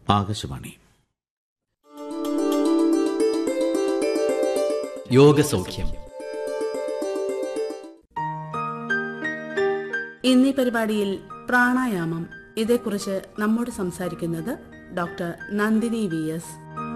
ആകാശവാണി യോഗസൗഖ്യം ഇന്നീ പരിപാടിയിൽ പ്രാണായാമം ഇതേക്കുറിച്ച് നമ്മോട് സംസാരിക്കുന്നത് ഡോക്ടർ നന്ദിനി വി എസ്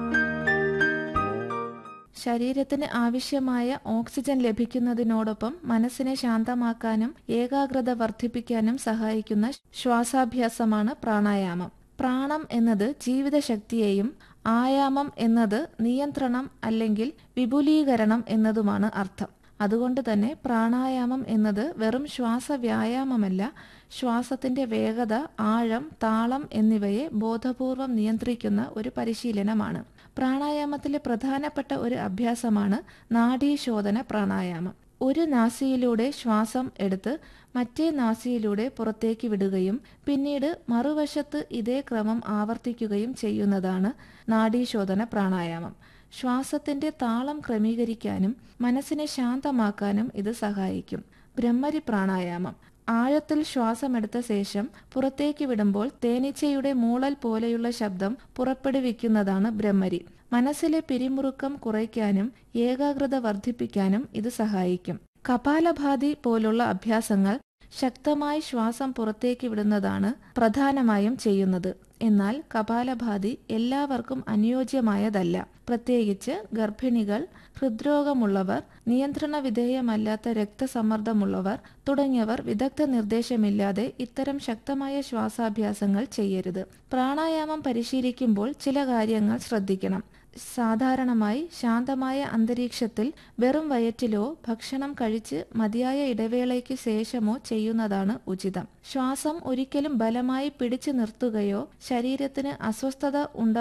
ശരീരത്തിന് ആവശ്യമായ ഓക്സിജൻ ലഭിക്കുന്നതിനോടൊപ്പം മനസ്സിനെ ശാന്തമാക്കാനും ഏകാഗ്രത വർദ്ധിപ്പിക്കാനും സഹായിക്കുന്ന ശ്വാസാഭ്യാസമാണ് പ്രാണായാമം പ്രാണം എന്നത് ജീവിതശക്തിയെയും ആയാമം എന്നത് നിയന്ത്രണം അല്ലെങ്കിൽ വിപുലീകരണം എന്നതുമാണ് അർത്ഥം അതുകൊണ്ട് തന്നെ പ്രാണായാമം എന്നത് വെറും ശ്വാസ വ്യായാമമല്ല ശ്വാസത്തിന്റെ വേഗത ആഴം താളം എന്നിവയെ ബോധപൂർവം നിയന്ത്രിക്കുന്ന ഒരു പരിശീലനമാണ് പ്രാണായാമത്തിലെ പ്രധാനപ്പെട്ട ഒരു അഭ്യാസമാണ് നാഡീശോധന പ്രാണായാമം ഒരു നാസിയിലൂടെ ശ്വാസം എടുത്ത് മറ്റേ നാസിയിലൂടെ പുറത്തേക്ക് വിടുകയും പിന്നീട് മറുവശത്ത് ഇതേ ക്രമം ആവർത്തിക്കുകയും ചെയ്യുന്നതാണ് നാഡീശോധന പ്രാണായാമം ശ്വാസത്തിന്റെ താളം ക്രമീകരിക്കാനും മനസ്സിനെ ശാന്തമാക്കാനും ഇത് സഹായിക്കും ബ്രഹ്മരി പ്രാണായാമം ആഴത്തിൽ ശ്വാസമെടുത്ത ശേഷം പുറത്തേക്ക് വിടുമ്പോൾ തേനീച്ചയുടെ മൂളൽ പോലെയുള്ള ശബ്ദം പുറപ്പെടുവിക്കുന്നതാണ് ബ്രഹ്മരി മനസ്സിലെ പിരിമുറുക്കം കുറയ്ക്കാനും ഏകാഗ്രത വർദ്ധിപ്പിക്കാനും ഇത് സഹായിക്കും കപാലഭാതി പോലുള്ള അഭ്യാസങ്ങൾ ശക്തമായി ശ്വാസം പുറത്തേക്ക് വിടുന്നതാണ് പ്രധാനമായും ചെയ്യുന്നത് എന്നാൽ കപാലഭാതി എല്ലാവർക്കും അനുയോജ്യമായതല്ല പ്രത്യേകിച്ച് ഗർഭിണികൾ ഹൃദ്രോഗമുള്ളവർ നിയന്ത്രണ വിധേയമല്ലാത്ത രക്തസമ്മർദ്ദമുള്ളവർ തുടങ്ങിയവർ വിദഗ്ധ നിർദ്ദേശമില്ലാതെ ഇത്തരം ശക്തമായ ശ്വാസാഭ്യാസങ്ങൾ ചെയ്യരുത് പ്രാണായാമം പരിശീലിക്കുമ്പോൾ ചില കാര്യങ്ങൾ ശ്രദ്ധിക്കണം സാധാരണമായി ശാന്തമായ അന്തരീക്ഷത്തിൽ വെറും വയറ്റിലോ ഭക്ഷണം കഴിച്ച് മതിയായ ഇടവേളയ്ക്ക് ശേഷമോ ചെയ്യുന്നതാണ് ഉചിതം ശ്വാസം ഒരിക്കലും ബലമായി പിടിച്ചു നിർത്തുകയോ ശരീരത്തിന് അസ്വസ്ഥത ഉണ്ടാ